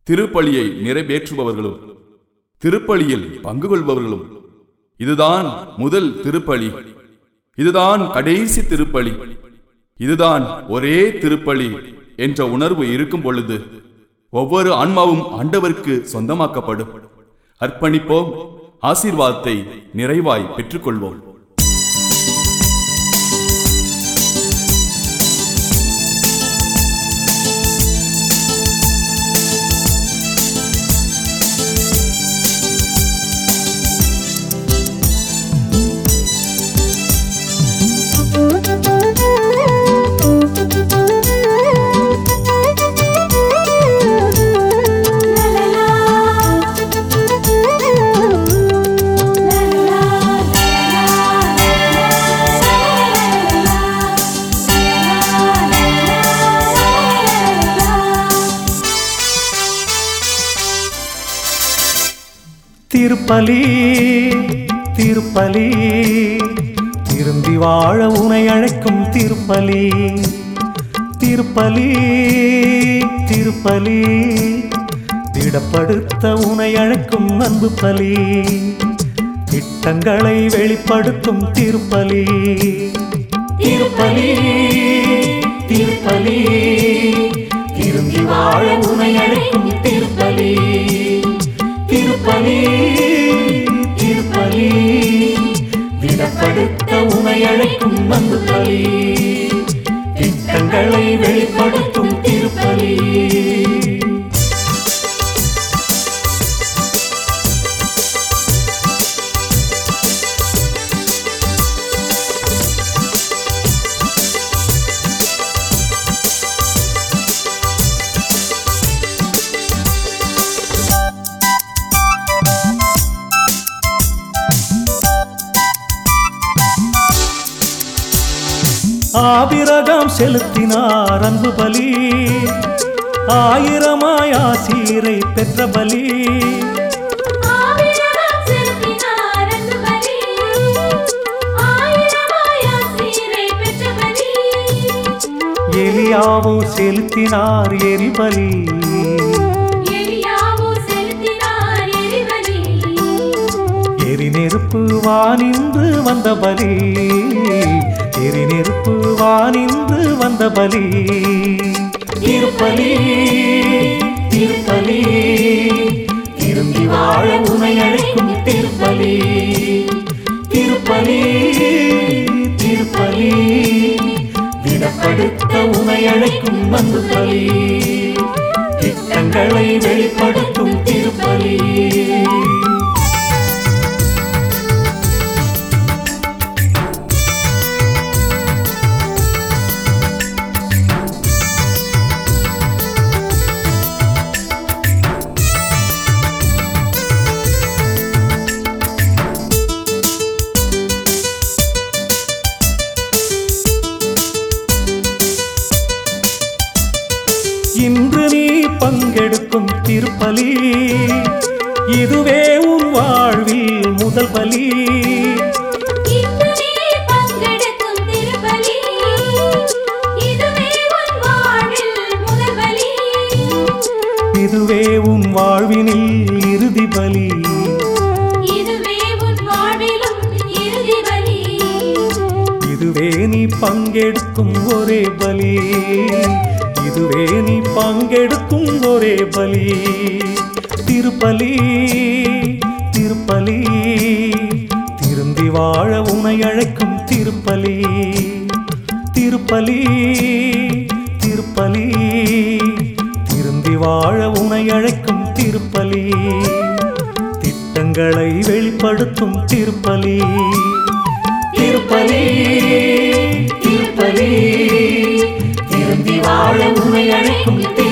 திருப்பலியை நிறைவேற்றுபவர்களும் திருப்பலியில் பங்கு கொள்பவர்களும் இதுதான் முதல் திருப்பலி இதுதான் கடைசி திருப்பலி இதுதான் ஒரே திருப்பலி என்ற உணர்வு இருக்கும் பொழுது ஒவ்வொரு ஆன்மாவும் ஆண்டவருக்கு சொந்தமாக்கப்படும் அர்ப்பணிப்போம் ஆசீர்வாதத்தை நிறைவாய் பெற்றுக்கொள்வோம் திருப்பலி திருப்பலி திரும்பி வாழ உனை அழைக்கும் திருப்பலி திருப்பலி திருப்பலி திடப்படுத்த உனை அழைக்கும் அன்பு பலி திட்டங்களை வெளிப்படுத்தும் திருப்பலி திருப்பலி திருப்பலி திரும்பி வாழ உனை அழைக்கும் திருப்பலி திருப்பலி திருப்பலி விடப்படுத்த உனை அழைக்கும் அன்பு பலி திட்டங்களை வெளிப்படுத்தும் திருப்பலி ஆபிரகாம் செலுத்தினார் அன்பு பலி ஆயிரமாய் ஆசீரை பெற்ற பலி ஆவிரகம் செலுத்தினார் அன்பு பலி ஆயிரமாய் ஆசீரை பெற்ற பலி எலியாவோ செலுத்தினார் எரிபலி எலியாவோ செலுத்தினார் எரிபலி எரி நெருப்பு வானின்று வந்த பலி எரி நெருப்பு வானின்று வந்த பலி திருப்பலி திருப்பலி திரும்பி வாழ உனை அழைக்கும் திருப்பலி திருப்பலி திருப்பலி விடப்படுத்த உனை அழைக்கும் அன்பு பலி திட்டங்களை வெளிப்படுத்தும் திருப்பலி இன்று நீ பங்கெடுக்கும் திருப்பலி இதுவே உன் வாழ்வில் முதல் பலி இன்று நீ பங்கெடுக்கும் திருப்பலி இதுவே உன் வாழ்வில் முதல் பலி இதுவே உன் வாழ்வினில் இறுதி பலி இதுவே உன் வாழ்விலும் இறுதி பலி இதுவே நீ பங்கெடுக்கும் ஒரே பலி இதுவே நீ பங்கெடுக்கும் ஒரே பலி திருப்பலி திருப்பலி திரும்பி வாழ உனை அழைக்கும் திருப்பலி திருப்பலி திருப்பலி திரும்பி வாழ உனை அழைக்கும் திருப்பலி திட்டங்களை வெளிப்படுத்தும் திருப்பலி திருப்பலி திருப்பலி திரும்பி வாழ உனை அழைக்கும்